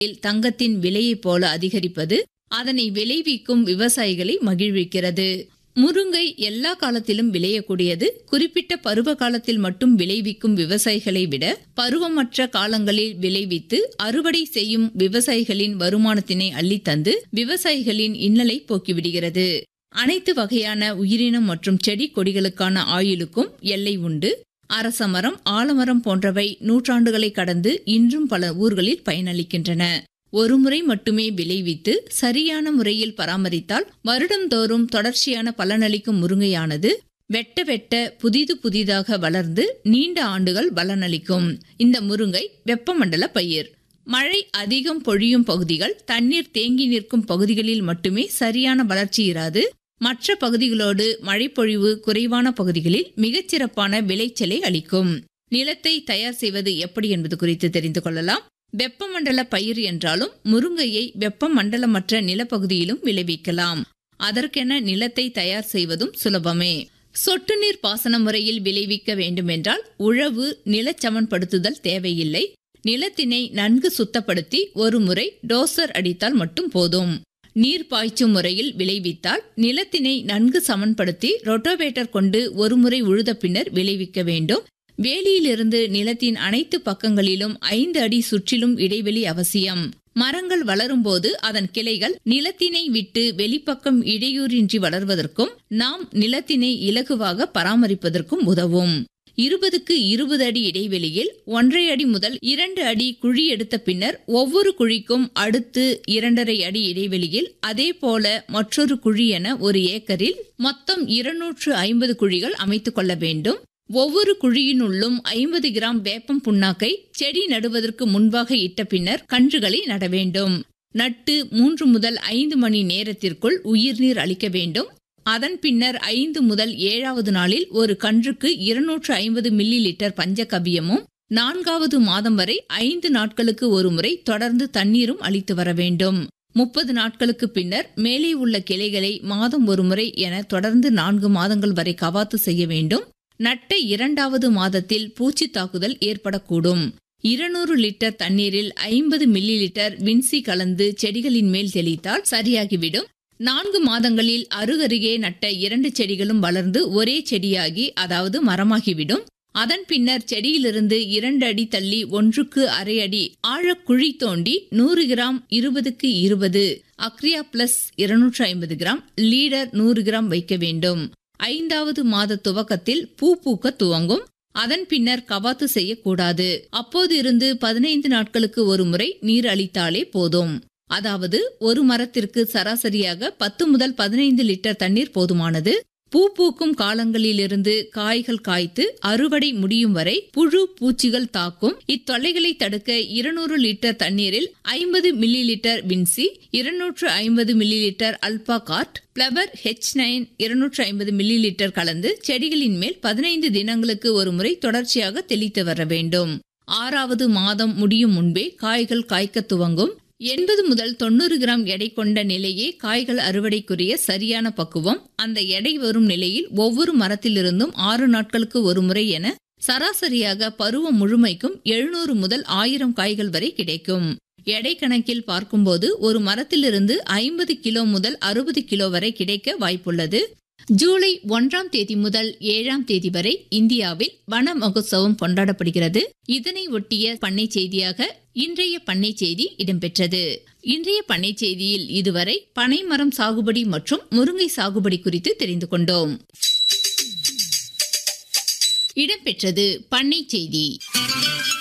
தங்கத்தின் விலையைப் போல அதிகரிப்பது அதனை விளைவிக்கும் விவசாயிகளை மகிழ்விக்கிறது முருங்கை எல்லா காலத்திலும் விளையக்கூடியது குறிப்பிட்ட பருவ காலத்தில் மட்டும் விளைவிக்கும் விவசாயிகளை விட பருவமற்ற காலங்களில் விளைவித்து அறுவடை செய்யும் விவசாயிகளின் வருமானத்தினை அள்ளித்தந்து விவசாயிகளின் இன்னலை போக்கிவிடுகிறது அனைத்து வகையான உயிரினம் மற்றும் செடி கொடிகளுக்கான ஆயுளுக்கும் எல்லை உண்டு அரசமரம் ஆலமரம் போன்றவை நூற்றாண்டுகளை கடந்து இன்றும் பல ஊர்களில் பயனளிக்கின்றன ஒருமுறை மட்டுமே விளைவித்து சரியான முறையில் பராமரித்தால் வருடந்தோறும் தொடர்ச்சியான பலனளிக்கும் முருங்கையானது வெட்ட வெட்ட புதிது புதிதாக வளர்ந்து நீண்ட ஆண்டுகள் பலனளிக்கும் இந்த முருங்கை வெப்பமண்டல பயிர் மழை அதிகம் பொழியும் பகுதிகள் தண்ணீர் தேங்கி நிற்கும் பகுதிகளில் மட்டுமே சரியான வளர்ச்சி இராது மற்ற பகுதிகளோடு மழைப்பொழிவு குறைவான பகுதிகளில் மிகச்சிறப்பான விளைச்சலை அளிக்கும் நிலத்தை தயார் செய்வது எப்படி என்பது குறித்து தெரிந்து கொள்ளலாம் வெப்பமண்டல பயிர் என்றாலும் முருங்கையை வெப்பமண்டலமற்ற நிலப்பகுதியிலும் விளைவிக்கலாம் அதற்கென நிலத்தை தயார் செய்வதும் சுலபமே சொட்டு நீர் பாசன முறையில் விளைவிக்க வேண்டுமென்றால் உழவு நிலச்சமன்படுத்துதல் தேவையில்லை நிலத்தினை நன்கு சுத்தப்படுத்தி ஒரு முறை டோசர் அடித்தால் மட்டும் போதும் நீர் பாய்ச்சும் முறையில் விளைவித்தால் நிலத்தினை நன்கு சமன்படுத்தி ரொட்டோவேட்டர் கொண்டு ஒருமுறை உழுத பின்னர் விளைவிக்க வேண்டும் வேலியிலிருந்து நிலத்தின் அனைத்து பக்கங்களிலும் ஐந்து அடி சுற்றிலும் இடைவெளி அவசியம் மரங்கள் வளரும்போது அதன் கிளைகள் நிலத்தினை விட்டு வெளிப்பக்கம் இடையூறின்றி வளர்வதற்கும் நாம் நிலத்தினை இலகுவாக பராமரிப்பதற்கும் உதவும் இருபதுக்கு இருபது அடி இடைவெளியில் ஒன்றரை அடி முதல் இரண்டு அடி குழி எடுத்த பின்னர் ஒவ்வொரு குழிக்கும் அடுத்து இரண்டரை அடி இடைவெளியில் அதே போல மற்றொரு குழி என ஒரு ஏக்கரில் மொத்தம் இருநூற்று ஐம்பது குழிகள் அமைத்துக் கொள்ள வேண்டும் ஒவ்வொரு குழியினுள்ளும் ஐம்பது கிராம் வேப்பம் புண்ணாக்கை செடி நடுவதற்கு முன்பாக இட்ட பின்னர் கன்றுகளை நட வேண்டும் நட்டு மூன்று முதல் ஐந்து மணி நேரத்திற்குள் உயிர்நீர் அளிக்க வேண்டும் அதன் பின்னர் ஐந்து முதல் ஏழாவது நாளில் ஒரு கன்றுக்கு இருநூற்று ஐம்பது மில்லி லிட்டர் பஞ்சகவியமும் நான்காவது மாதம் வரை ஐந்து நாட்களுக்கு ஒரு முறை தொடர்ந்து தண்ணீரும் அளித்து வர வேண்டும் முப்பது நாட்களுக்கு பின்னர் மேலே உள்ள கிளைகளை மாதம் ஒரு முறை என தொடர்ந்து நான்கு மாதங்கள் வரை கவாத்து செய்ய வேண்டும் நட்ட இரண்டாவது மாதத்தில் பூச்சி தாக்குதல் ஏற்படக்கூடும் இருநூறு லிட்டர் தண்ணீரில் ஐம்பது மில்லி லிட்டர் வின்சி கலந்து செடிகளின் மேல் தெளித்தால் சரியாகிவிடும் நான்கு மாதங்களில் அருகருகே நட்ட இரண்டு செடிகளும் வளர்ந்து ஒரே செடியாகி அதாவது மரமாகிவிடும் அதன் பின்னர் செடியிலிருந்து இரண்டு அடி தள்ளி ஒன்றுக்கு அரை அடி ஆழ குழி தோண்டி நூறு கிராம் இருபதுக்கு இருபது அக்ரியா பிளஸ் இருநூற்று ஐம்பது கிராம் லீடர் நூறு கிராம் வைக்க வேண்டும் ஐந்தாவது மாத துவக்கத்தில் பூ பூக்க துவங்கும் அதன் பின்னர் கவாத்து செய்யக்கூடாது அப்போது இருந்து பதினைந்து நாட்களுக்கு ஒரு முறை நீர் அளித்தாலே போதும் அதாவது ஒரு மரத்திற்கு சராசரியாக பத்து முதல் பதினைந்து லிட்டர் தண்ணீர் போதுமானது பூ பூக்கும் காலங்களிலிருந்து காய்கள் காய்த்து அறுவடை முடியும் வரை புழு பூச்சிகள் தாக்கும் இத்தொல்லைகளை தடுக்க இருநூறு லிட்டர் தண்ணீரில் ஐம்பது மில்லி லிட்டர் வின்சி இருநூற்று ஐம்பது millilitre alpha guard flower H nine இருநூற்று ஐம்பது மில்லி லிட்டர் கலந்து செடிகளின் மேல் பதினைந்து தினங்களுக்கு ஒரு முறை தொடர்ச்சியாக தெளித்து வர வேண்டும் ஆறாவது மாதம் முடியும் முன்பே காய்கள் காய்க்க துவங்கும் எண்பது முதல் தொண்ணூறு கிராம் எடை கொண்ட நிலையே காய்கள் அறுவடைக்குரிய சரியான பக்குவம் அந்த எடை வரும் நிலையில் ஒவ்வொரு மரத்திலிருந்தும் ஆறு நாட்களுக்கு ஒரு முறை என சராசரியாக பருவம் முழுமைக்கும் எழுநூறு முதல் ஆயிரம் காய்கள் வரை கிடைக்கும் எடை கணக்கில் பார்க்கும்போது ஒரு மரத்திலிருந்து ஐம்பது கிலோ முதல் அறுபது கிலோ வரை கிடைக்க வாய்ப்புள்ளது ஜூலை ஒன்றாம் தேதி முதல் ஏழாம் தேதி வரை இந்தியாவில் வன மகோத்சவம் கொண்டாடப்படுகிறது இதனை ஒட்டிய பண்ணை செய்தியாக இன்றைய பண்ணை செய்தி இடம்பெற்றது இன்றைய பண்ணை செய்தியில் இதுவரை பனை மரம் சாகுபடி மற்றும் முருங்கை சாகுபடி குறித்து தெரிந்து கொண்டோம் இடம்பெற்றது பண்ணை செய்தி